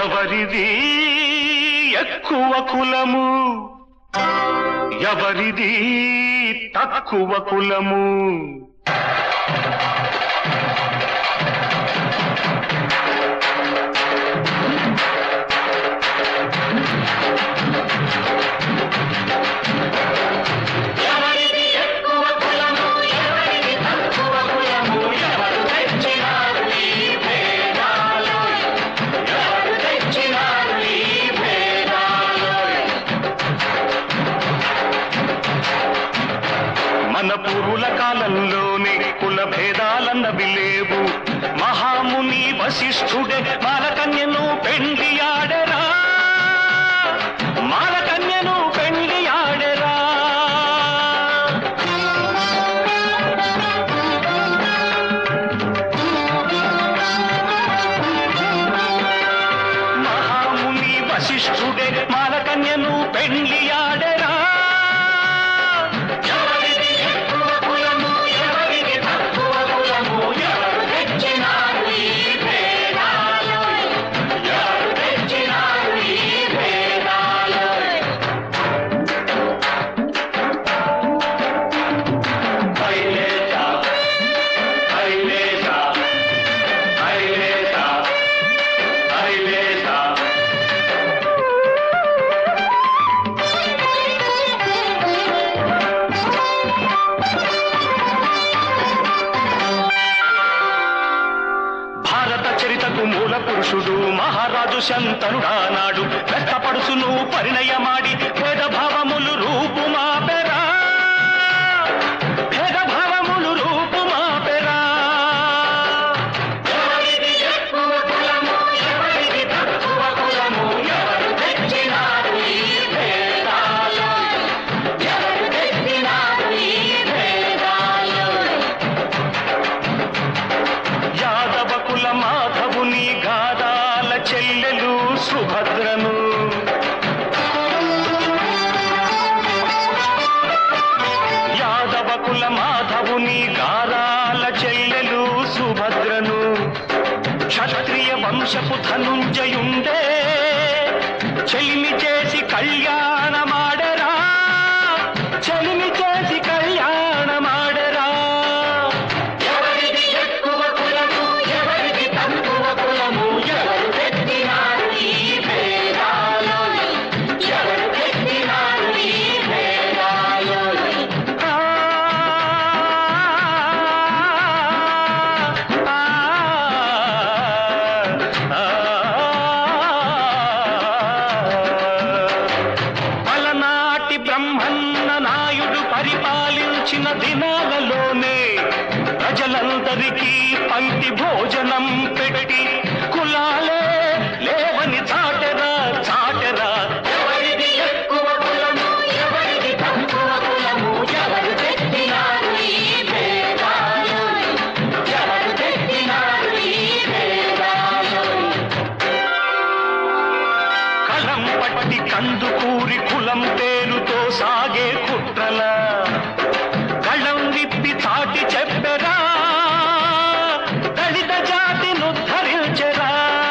ఎవరిది ఎక్కువ కులము ఎవరిది తక్కువ కులము ఎవరిది ఎక్కువ కులము ఎవరిది తక్కువ కులము ఎవరు తెచ్చినారు ఈ భేదాలు ఎవరు తెచ్చినారు ఈ భేదాలు మన పూర్వుల కాలంలోనే కుల భేదాలన్నవి లేవు మహాముని వశిష్ఠుడే మాలకన్యను పెండ్లి ఆడరా మాలకన్యను పెండ్లి ఆడరా మహాముని వశిష్ఠుడే మాలకన్యను పెండ్లి ఆడరా ఎవరిది ఎక్కువ కులము ఎవరిది తక్కువ కులము ఎవరు తెచ్చినారు ఈ భేదాలు ఎవరు తెచ్చినారు ఈ భేదాలు హైలేసా హైలేసా హైలేసా హైలేసా భారత చరితకు మూల పురుషుడు మహారాజు శంతనుడానాడు వ్యక్తపడుసును పరిణయమాడి భేదభావములు రూపుమాపెరా భేదభావములు రూపుమాపెరా ఎవరిది ఎక్కువ కులము ఎవరిది తక్కువ కులము ఎవరు తెచ్చినారు ఈ భేదాలు ఎవరు తెచ్చినారు ఈ భేదాలు యాదవ కుల మాధవుని గాదాల చెల్లెలు సుభద్రను యాదవ కుల మాధవుని గారాల చెల్లెలు సుభద్రను క్షత్రియ వంశపు ధనుంజయుండే చెలిమి చేసి కళ్యాణమాడరా చెలిమి చేసి కళ్యాణమాడరా ఎవరిది ఎక్కువ కులము ఎవరిది తక్కువ కులము ఎవరు తెచ్చినారు ఈ భేదాలు ఎవరు తెచ్చినారు ఈ భేదాలు ఆ, ఆ, అలనాటి బ్రహ్మన్న నాయుడు పరిపాలించిన దినాలలోనే ప్రజలందరికీ పంక్తి భోజనం పెట్టి కులాలే లేవని చాటెరా చాటెరా ఎవరిది ఎక్కువ కులము ఎవరిది తక్కువ కులము ఎవరు తెచ్చినారు ఈ భేదాలు ఎవరు తెచ్చినారు ఈ భేదాలు కలం పట్టి కందుకూరి కులం పేరుతో సాగే కుట్రల కళ్ళం విప్పి చాటి చెప్పరా దళిత జాతిని ఉద్ధరించరా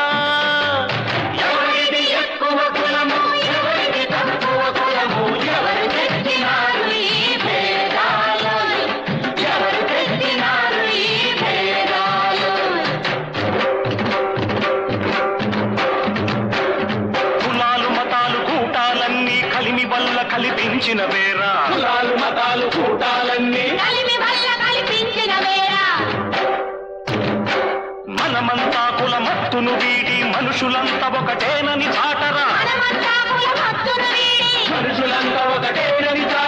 ఎవరిది ఎక్కువ కులము ఎవరిది తక్కువ కులము ఎవరు తెచ్చినారు ఈ భేదాలు ఎవరు తెచ్చినారు ఈ భేదాలు కులాలు మతాలు కూటాలన్నీ కలిమి వల్ల కల్పించిన వేరా కులాలు మతాలు కూటాలన్నీ కలిమి వల్ల కల్పించిన వేళ మనమంతా కులమత్తును వీడి మనుషులంతా ఒకటేనని చాటరా మనమంతా కుల హత్తును వీడి మనుషులంతా ఒకటేనని చాటరా